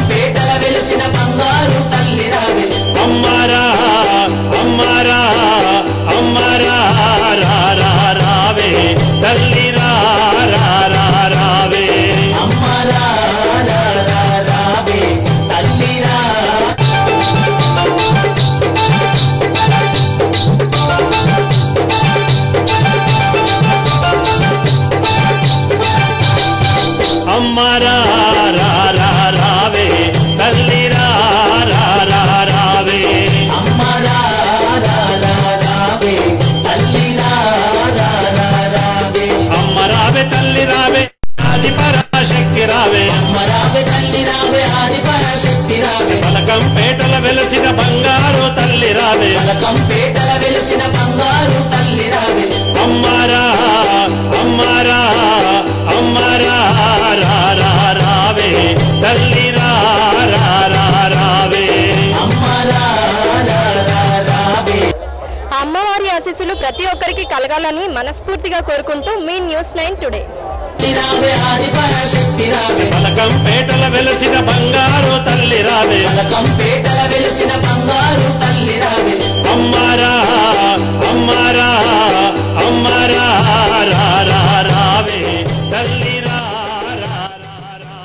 బలకంపేటల వెలిసిన బంగారు తల్లి రావే అమ్మరా అమ్మరా అమ్మరా రా రా రావే తల్లి రా రా రా రావే అమ్మ రా రా రా రావే తల్లి రా అమ్మరా రా రా రావే తల్లి రా రా రా రావే అమ్మ రా రా రా రావే తల్లి రా రా రా రావే అమ్మ రావే తల్లి రావే ఆది పరాశక్తి రావే అమ్మ రావే తల్లి రావే ఆది పరాశక్తి రావే పలకం పేటల వెలసిన బంగారు తల్లి రావే బలకంపేటల వెలిసిన బంగారు తల్లి రావే అమ్మరా అమ్మరా అమ్మరా రా రా రావే తల్లి రా రా రా రావే అమ్మ రా రా రా రావే ఆ అమ్మవారి ఆశీస్సులు ప్రతి ఒక్కరికి కలగాలని మనస్ఫూర్తిగా కోరుకుంటూ మీ న్యూస్ నైన్ టుడే తల్లి రావే ఆది పరాశక్తి రావే పలకం పేటల వెలసిన బంగారు తల్లి రావే బలకంపేటల